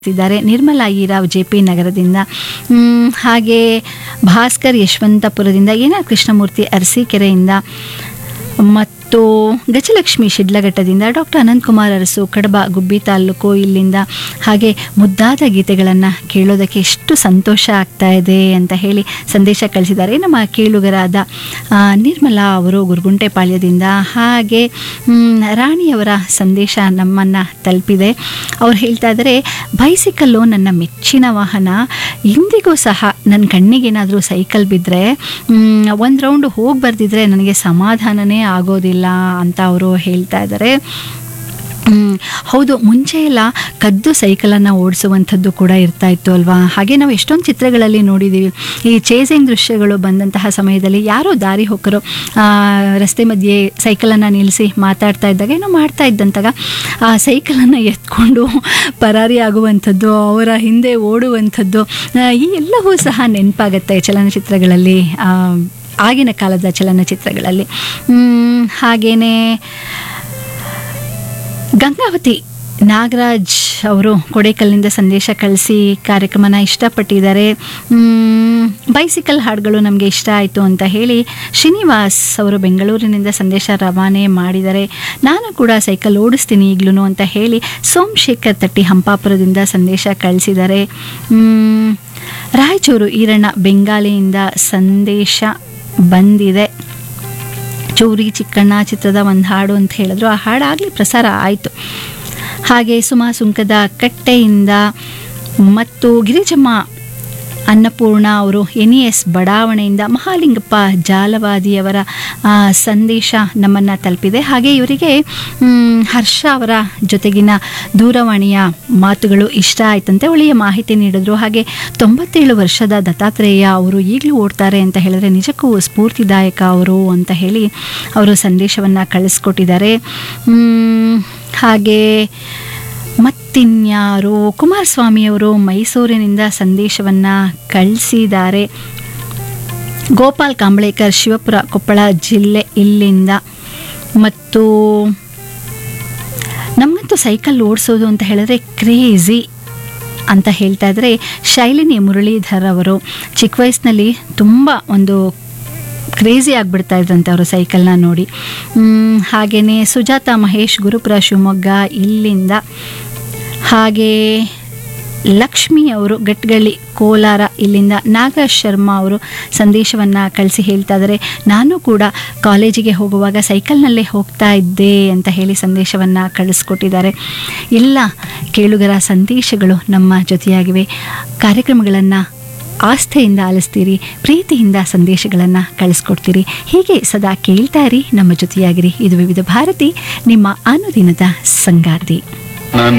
ಇದ್ದಾರೆ Nirmala ಈರಾವ್ J P ನಗರದಿಂದ ಮ್, ಹಾಗೆ ಭಾಸ್ಕರ್ ಯಶವಂತಪುರದಿಂದ ಏನ ಕೃಷ್ಣಮೂರ್ತಿ ಅರಸೀಕೆರೆಯಿಂದ ಮತ್ತು ಗಜಲಕ್ಷ್ಮಿ ಶಿಡ್ಲಘಟ್ಟದಿಂದ ಡಾಕ್ಟರ್ ಅನಂತಕುಮಾರ್ ಅರಸು ಕಡಬ ಗುಬ್ಬಿ ತಾಲೂಕು ಇಲ್ಲಿಂದ ಹಾಗೆ ಮುದ್ದಾದ ಗೀತೆಗಳನ್ನು ಕೇಳೋದಕ್ಕೆ ಎಷ್ಟು ಸಂತೋಷ ಆಗ್ತಾ ಇದೆ ಅಂತ ಹೇಳಿ ಸಂದೇಶ ಕಳಿಸಿದ್ದಾರೆ ನಮ್ಮ ಕೇಳುಗರಾದ ಆ, ನಿರ್ಮಲಾ ಅವರು ಗುರುಗುಂಟೆಪಾಳ್ಯದಿಂದ ಹಾಗೆ ಮ್, ರಾಣಿಯವರ ಸಂದೇಶ ನಮ್ಮನ್ನು ತಲುಪಿದೆ ಅವ್ರು ಹೇಳ್ತಾ ಇದ್ದಾರೆ ಬೈಸಿಕಲ್ಲು ನನ್ನ ಮೆಚ್ಚಿನ ವಾಹನ ಇಂದಿಗೂ ಸಹ ನನ್ನ ಕಣ್ಣಿಗೇನಾದರೂ ಸೈಕಲ್ ಬಿದ್ದರೆ ಒಂದು ರೌಂಡ್ ಹೋಗಿ ಬರ್ದಿದ್ರೆ ನನಗೆ ಸಮಾಧಾನನೇ ಆಗೋದಿಲ್ಲ ಅಂತ ಅವರು ಹೇಳ್ತಾ ಇದ್ದಾರೆ ಹ್ಮ್, ಹೌದು ಮುಂಚೆ ಎಲ್ಲ ಕದ್ದು ಸೈಕಲನ್ನು ಓಡಿಸುವಂಥದ್ದು ಕೂಡ ಇರ್ತಾ ಇತ್ತು ಅಲ್ವಾ ಹಾಗೆ ನಾವು ಎಷ್ಟೊಂದು ಚಿತ್ರಗಳಲ್ಲಿ ನೋಡಿದ್ದೀವಿ ಈ ಚೇಸಿಂಗ್ ದೃಶ್ಯಗಳು ಬಂದಂತಹ ಸಮಯದಲ್ಲಿ ಯಾರೋ ದಾರಿ ಹೋಕರು ಆ, ರಸ್ತೆ ಮಧ್ಯೆ ಸೈಕಲನ್ನು ನಿಲ್ಲಿಸಿ ಮಾತಾಡ್ತಾ ಇದ್ದಾಗ ಏನೋ ಮಾಡ್ತಾ ಇದ್ದಂತಾಗ ಆ ಸೈಕಲನ್ನು ಎತ್ಕೊಂಡು ಪರಾರಿ ಆಗುವಂಥದ್ದು ಅವರ ಹಿಂದೆ ಓಡುವಂಥದ್ದು ಆ, ಈ ಎಲ್ಲವೂ ಸಹ ನೆನಪಾಗತ್ತೆ ಚಲನಚಿತ್ರಗಳಲ್ಲಿ ಆ, ಆಗಿನ ಕಾಲದ ಚಲನಚಿತ್ರಗಳಲ್ಲಿ ಹ್ಮ್, ಹಾಗೇನೇ ಗಂಗಾವತಿ ನಾಗರಾಜ್ ಅವರು ಕೊಡೇಕಲ್ನಿಂದ ಸಂದೇಶ ಕಳಿಸಿ ಕಾರ್ಯಕ್ರಮನ ಇಷ್ಟಪಟ್ಟಿದ್ದಾರೆ ಮ್, ಬೈಸಿಕಲ್ ಹಾಡುಗಳು ನಮಗೆ ಇಷ್ಟ ಆಯಿತು ಅಂತ ಹೇಳಿ ಶ್ರೀನಿವಾಸ್ ಅವರು ಬೆಂಗಳೂರಿನಿಂದ ಸಂದೇಶ ರವಾನೆ ಮಾಡಿದ್ದಾರೆ ನಾನು ಕೂಡ ಸೈಕಲ್ ಓಡಿಸ್ತೀನಿ ಈಗಲೂ ಅಂತ ಹೇಳಿ ಸೋಮಶೇಖರ್ ತಟ್ಟಿ ಹಂಪಾಪುರದಿಂದ ಸಂದೇಶ ಕಳಿಸಿದ್ದಾರೆ ಮ್, ರಾಯಚೂರು ಈರಣ್ಣ ಬೆಂಗಾಲಿಯಿಂದ ಸಂದೇಶ ಬಂದಿದೆ ಚೂರಿ ಚಿಕ್ಕಣ್ಣ ಚಿತ್ರದ ಒಂದು ಹಾಡು ಅಂತ ಹೇಳಿದ್ರು ಆ ಹಾಡಾಗಲಿ ಪ್ರಸಾರ ಆಯಿತು ಹಾಗೆ ಸುಮಾ ಸುಂಕದ ಕಟ್ಟೆಯಿಂದ ಮತ್ತು ಗಿರಿಜಮ್ಮ ಅನ್ನಪೂರ್ಣ ಅವರು ಎನ್ ಇ ಎಸ್ ಬಡಾವಣೆಯಿಂದ ಮಹಾಲಿಂಗಪ್ಪ ಜಾಲವಾದಿಯವರ ಆ, ಸಂದೇಶ ನಮ್ಮನ್ನು ತಲುಪಿದೆ ಹಾಗೆ ಇವರಿಗೆ ಮ್, ಹರ್ಷ ಅವರ ಜೊತೆಗಿನ ದೂರವಾಣಿಯ ಮಾತುಗಳು ಇಷ್ಟ ಆಯ್ತಂತೆ ಒಳ್ಳೆಯ ಮಾಹಿತಿ ನೀಡಿದ್ರು ಹಾಗೆ ತೊಂಬತ್ತೇಳು ವರ್ಷದ ದತ್ತಾತ್ರೇಯ ಅವರು ಈಗಲೂ ಓಡ್ತಾರೆ ಅಂತ ಹೇಳಿದ್ರೆ ನಿಜಕ್ಕೂ ಸ್ಫೂರ್ತಿದಾಯಕ ಅವರು ಅಂತ ಹೇಳಿ ಅವರು ಸಂದೇಶವನ್ನು ಕಳಿಸ್ಕೊಟ್ಟಿದ್ದಾರೆ ಮ್, ಹಾಗೆ ಮತ್ತಿನ್ಯಾರು ಕುಮಾರಸ್ವಾಮಿಯವರು ಮೈಸೂರಿನಿಂದ ಸಂದೇಶವನ್ನು ಕಳಿಸಿದ್ದಾರೆ ಗೋಪಾಲ್ ಕಾಂಬ್ಳೇಕರ್ ಶಿವಪುರ ಕೊಪ್ಪಳ ಜಿಲ್ಲೆ ಇಲ್ಲಿಂದ ಮತ್ತು ನಮಗಂತೂ ಸೈಕಲ್ ಓಡಿಸೋದು ಅಂತ ಹೇಳಿದ್ರೆ ಕ್ರೇಜಿ ಅಂತ ಹೇಳ್ತಾ ಇದ್ರೆ ಶೈಲಿನಿ ಮುರಳೀಧರ್ ಅವರು ಚಿಕ್ಕ ವಯಸ್ಸಿನಲ್ಲಿ ತುಂಬ ಒಂದು ಕ್ರೇಜಿ ಆಗಿಬಿಡ್ತಾ ಇದ್ರಂತೆ ಅವರು ಸೈಕಲ್ನ ನೋಡಿ ಮ್, ಹಾಗೆಯೇ ಸುಜಾತ ಮಹೇಶ್ ಗುರುಪುರ ಶಿವಮೊಗ್ಗ ಇಲ್ಲಿಂದ ಹಾಗೆ ಲಕ್ಷ್ಮಿ ಅವರು ಗಟ್ಗಳ್ಳಿ ಕೋಲಾರ ಇಲ್ಲಿಂದ ನಾಗರಾಜ್ ಶರ್ಮಾ ಅವರು ಸಂದೇಶವನ್ನು ಕಳಿಸಿ ಹೇಳ್ತಾ ಇದ್ದಾರೆ ನಾನು ಕೂಡ ಕಾಲೇಜಿಗೆ ಹೋಗುವಾಗ ಸೈಕಲ್ನಲ್ಲೇ ಹೋಗ್ತಾ ಇದ್ದೆ ಅಂತ ಹೇಳಿ ಸಂದೇಶವನ್ನು ಕಳಿಸ್ಕೊಟ್ಟಿದ್ದಾರೆ ಎಲ್ಲ ಕೇಳುಗರ ಸಂದೇಶಗಳು ನಮ್ಮ ಜೊತೆಯಾಗಿವೆ ಕಾರ್ಯಕ್ರಮಗಳನ್ನು ಆಸ್ಥೆಯಿಂದ ಆಲಿಸ್ತೀರಿ ಪ್ರೀತಿಯಿಂದ ಸಂದೇಶಗಳನ್ನು ಕಳಿಸ್ಕೊಡ್ತೀರಿ ಹೀಗೆ ಸದಾ ಕೇಳ್ತಾ ಇರಿ ನಮ್ಮ ಜೊತೆಯಾಗಿರಿ ಇದು ವಿವಿಧ ಭಾರತಿ ನಿಮ್ಮ ಅನುದಿನದ ಸಂಗಾತಿ ನನ್ನ